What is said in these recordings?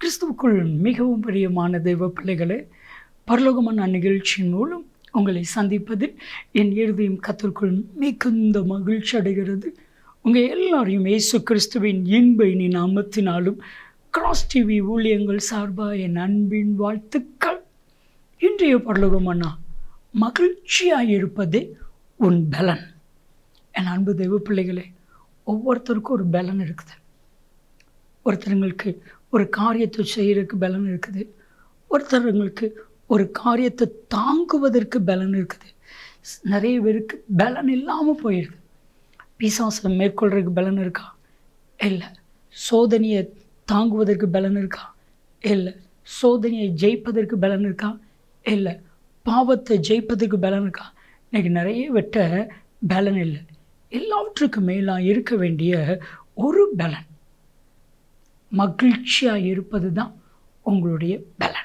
கிறிஸ்துவுக்குள் மிகவும் பிரியமான தெய்வ பிள்ளைகளே பரலோகமான நிகழ்ச்சியின் மூலம் உங்களை சந்திப்பதில் என் இருதயம் கத்திற்குள் மிகுந்த மகிழ்ச்சி அடைகிறது உங்கள் எல்லாரையும் இயேசு கிறிஸ்துவின் இன்ப இனி நாமத்தினாலும் கிராஸ் டிவி ஊழியங்கள் சார்பாக என் அன்பின் வாழ்த்துக்கள் இன்றைய பரலோகமன்னா மகிழ்ச்சியாக இருப்பதே உன் பலன் என் அன்பு தெய்வ பிள்ளைகளே ஒவ்வொருத்தருக்கும் ஒரு பலன் இருக்குது ஒருத்தருங்களுக்கு ஒரு காரியத்தை செய்கிறதுக்கு பலன் இருக்குது ஒருத்தருங்களுக்கு ஒரு காரியத்தை தாங்குவதற்கு பலன் இருக்குது ஸ்- நிறைய பேருக்கு பலன் இல்லாமல் போயிடுது பிசாசை மேற்கொள்றதுக்கு பலன் இருக்கா இல்லை சோதனையை தாங்குவதற்கு பலன் இருக்கா இல்லை சோதனையை ஜெயிப்பதற்கு பலன் இருக்கா இல்லை பாவத்தை ஜெயிப்பதற்கு பலன் இருக்கா இன்னைக்கு நிறைய வெட்ட பலன் இல்லை எல்லாவற்றுக்கும் மேலாக இருக்க வேண்டிய ஒரு பலன் மகிழ்ச்சியாக இருப்பது தான் உங்களுடைய பலன்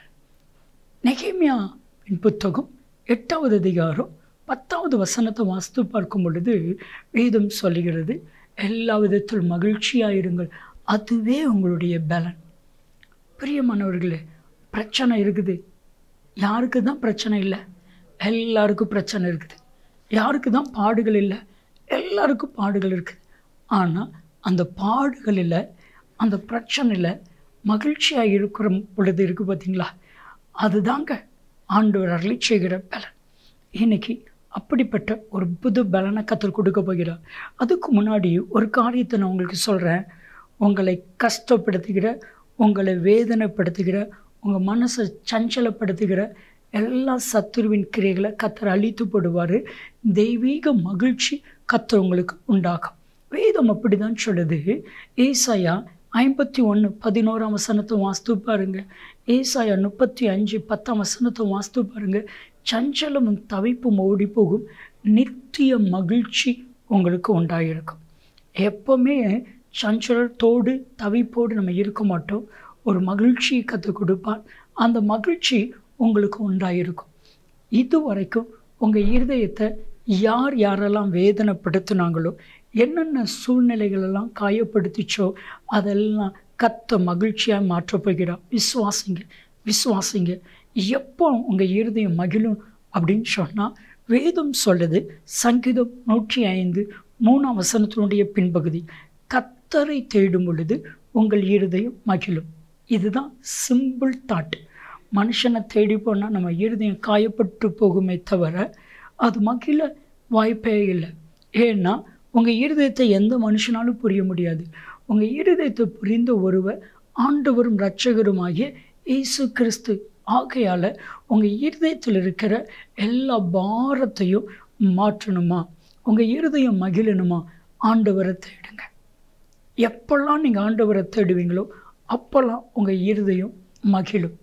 நெகேமியா புத்தகம் எட்டாவது அதிகாரம் பத்தாவது வசனத்தை வாஸ்து பார்க்கும் பொழுது வேதம் சொல்லுகிறது எல்லா விதத்தில் மகிழ்ச்சியாக இருங்கள் அதுவே உங்களுடைய பலன் பிரியமானவர்களே பிரச்சனை இருக்குது யாருக்கு தான் பிரச்சனை இல்லை எல்லாருக்கும் பிரச்சனை இருக்குது யாருக்கு தான் பாடுகள் இல்லை எல்லாருக்கும் பாடுகள் இருக்குது ஆனால் அந்த பாடுகளில் அந்த பிரச்சனையில் மகிழ்ச்சியாக இருக்கிற பொழுது இருக்குது பார்த்தீங்களா அதுதாங்க ஆண்டவர் அருளி செய்கிற பலன் இன்னைக்கு அப்படிப்பட்ட ஒரு புது பலனை கற்றுக் கொடுக்க போகிறார் அதுக்கு முன்னாடி ஒரு காரியத்தை நான் உங்களுக்கு சொல்கிறேன் உங்களை கஷ்டப்படுத்துகிற உங்களை வேதனைப்படுத்துகிற உங்கள் மனசை சஞ்சலப்படுத்துகிற எல்லா சத்துருவின் கிரைகளை கத்தர் அழித்து போடுவார் தெய்வீக மகிழ்ச்சி கத்தர் உங்களுக்கு உண்டாகும் வேதம் அப்படி தான் சொல்லுது ஏசாயா ஐம்பத்தி ஒன்று பதினோராம் வசனத்தை வாஸ்து பாருங்க ஏசாயா முப்பத்தி அஞ்சு பத்தாம் வசனத்தை வாஸ்து பாருங்க சஞ்சலமும் தவிப்பும் ஓடி போகும் நித்திய மகிழ்ச்சி உங்களுக்கு உண்டாயிருக்கும் எப்போவுமே சஞ்சலத்தோடு தவிப்போடு நம்ம இருக்க மாட்டோம் ஒரு மகிழ்ச்சியை கற்றுக் கொடுப்பார் அந்த மகிழ்ச்சி உங்களுக்கு உண்டாயிருக்கும் இது வரைக்கும் உங்கள் இருதயத்தை யார் யாரெல்லாம் வேதனைப்படுத்தினாங்களோ என்னென்ன சூழ்நிலைகளெல்லாம் காயப்படுத்திச்சோ அதெல்லாம் கத்த மகிழ்ச்சியாக மாற்றப் போகிறார் விசுவாசிங்க விசுவாசிங்க எப்போ உங்கள் இருதயம் மகிழும் அப்படின்னு சொன்னால் வேதம் சொல்லுது சங்கீதம் நூற்றி ஐந்து மூணாம் வசனத்தினுடைய பின்பகுதி கத்தரை தேடும் பொழுது உங்கள் இருதயம் மகிழும் இதுதான் சிம்பிள் தாட் மனுஷனை தேடி போனால் நம்ம இருதயம் காயப்பட்டு போகுமே தவிர அது மகிழ வாய்ப்பே இல்லை ஏன்னா உங்கள் இருதயத்தை எந்த மனுஷனாலும் புரிய முடியாது உங்கள் இருதயத்தை புரிந்த ஒருவர் ஆண்டவரும் இரட்சகருமாகிய இயேசு கிறிஸ்து ஆகையால் உங்கள் இருதயத்தில் இருக்கிற எல்லா பாரத்தையும் மாற்றணுமா உங்கள் இருதயம் மகிழணுமா ஆண்டவரை தேடுங்க எப்பெல்லாம் நீங்கள் ஆண்டவரை தேடுவீங்களோ அப்போல்லாம் உங்கள் இருதயம் மகிழும்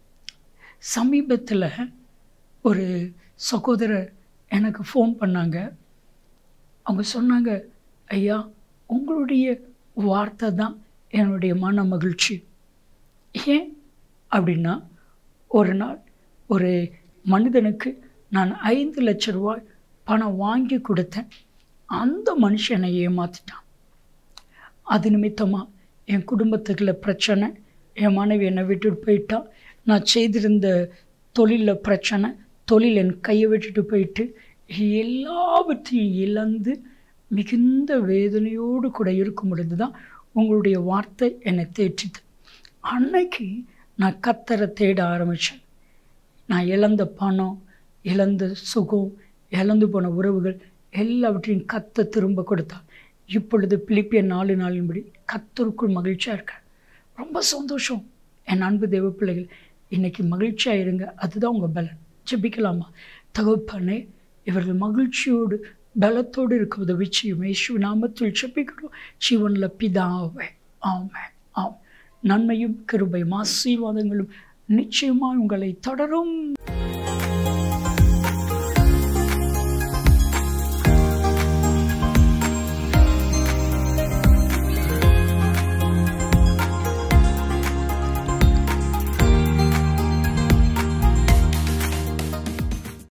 சமீபத்தில் ஒரு சகோதரர் எனக்கு ஃபோன் பண்ணாங்க அவங்க சொன்னாங்க ஐயா உங்களுடைய வார்த்தை தான் என்னுடைய மன மகிழ்ச்சி ஏன் அப்படின்னா ஒரு நாள் ஒரு மனிதனுக்கு நான் ஐந்து லட்ச ரூபாய் பணம் வாங்கி கொடுத்தேன் அந்த மனுஷனை ஏமாத்திட்டான் அது நிமித்தமாக என் குடும்பத்துக்குள்ள பிரச்சனை என் மனைவி என்னை விட்டுட்டு போயிட்டா நான் செய்திருந்த தொழிலில் பிரச்சனை தொழில் என் கையை விட்டுட்டு போயிட்டு எல்லாவற்றையும் இழந்து மிகுந்த வேதனையோடு கூட இருக்கும் பொழுது தான் உங்களுடைய வார்த்தை என்னை தேற்றிது அன்னைக்கு நான் கத்தரை தேட ஆரம்பித்தேன் நான் இழந்த பணம் இழந்த சுகம் இழந்து போன உறவுகள் எல்லாவற்றையும் கத்த திரும்ப கொடுத்தார் இப்பொழுது பிலிப்பிய நாலு நாளின்படி கத்தருக்குள் மகிழ்ச்சியாக இருக்கேன் ரொம்ப சந்தோஷம் என் அன்பு தெய்வ பிள்ளைகள் இன்னைக்கு மகிழ்ச்சியாக இருங்க அதுதான் உங்கள் பலன் ஜெபிக்கலாமா தகப்பனே இவர்கள் மகிழ்ச்சியோடு பலத்தோடு இருக்க உதவி செய்யும் இயேசு நாமத்தில் ஜெபிக்கிறோம் ஜீவனில் பிதாவே ஆமென் ஆம் நன்மையும் கிருபையும் ஆசீர்வாதங்களும் நிச்சயமாக உங்களை தொடரும்